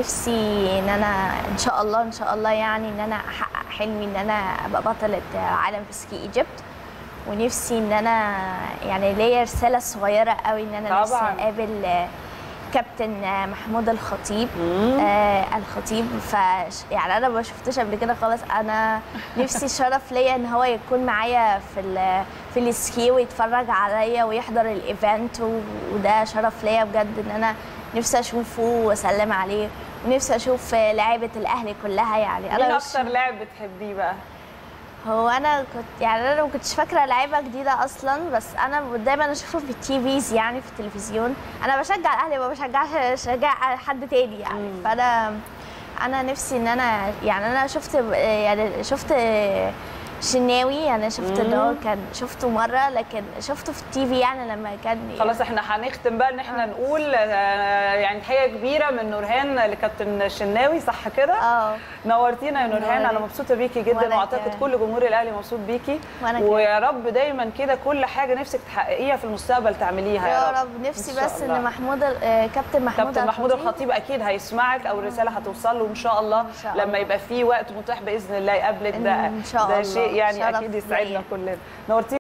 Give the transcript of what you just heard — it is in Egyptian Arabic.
نفسي ان انا ان شاء الله ان شاء الله يعني ان انا احقق حلمي ان انا ابقى بطله عالم في سكي ايجيبت ونفسي ان انا يعني ليا رساله صغيره قوي ان انا نفسي طبعاً. اقابل آه، كابتن آه، محمود الخطيب مم. آه الخطيب ف يعني انا ما شفتوش قبل كده خالص انا نفسي شرف ليا ان هو يكون معايا في ال في السكي ويتفرج عليا ويحضر الايفنت و- وده شرف ليا بجد ان انا نفسي اشوفه واسلم عليه ونفسي اشوف آه، لعيبه الاهلي كلها يعني مين انا مش اكتر لاعب بتحبيه بقى هو انا كنت يعني انا ما كنتش فاكره لعيبه جديده اصلا بس انا دايما اشوفه في التي فيز يعني في التلفزيون انا بشجع الاهلي ما بشجعش شجع حد تاني يعني فانا انا نفسي ان انا يعني انا شفت يعني شفت شناوي يعني شفت ان هو كان شفته مره لكن شفته في التي في يعني لما كان خلاص احنا هنختم بقى ان احنا نقول آه، يعني تحيه كبيره من نورهان لكابتن الشناوي صح كده اه نورتينا يا نورهان انا نورك. مبسوطه بيكي جدا وأنا واعتقد كمان. كل جمهور الاهلي مبسوط بيكي وأنا كمان. ويا رب دايما كده كل حاجه نفسك تحققيها في المستقبل تعمليها يا رب, يا رب نفسي إن شاء بس الله. ان محمود ال- آه، كابتن محمود كابتن محمود الخطيب اكيد هيسمعك او الرساله هتوصل له ان شاء الله إن شاء لما الله. يبقى في وقت متاح باذن الله يقابلك ده إن شاء ده الله. شيء يعني شرف اكيد يسعدنا ليا. كلنا نورتينا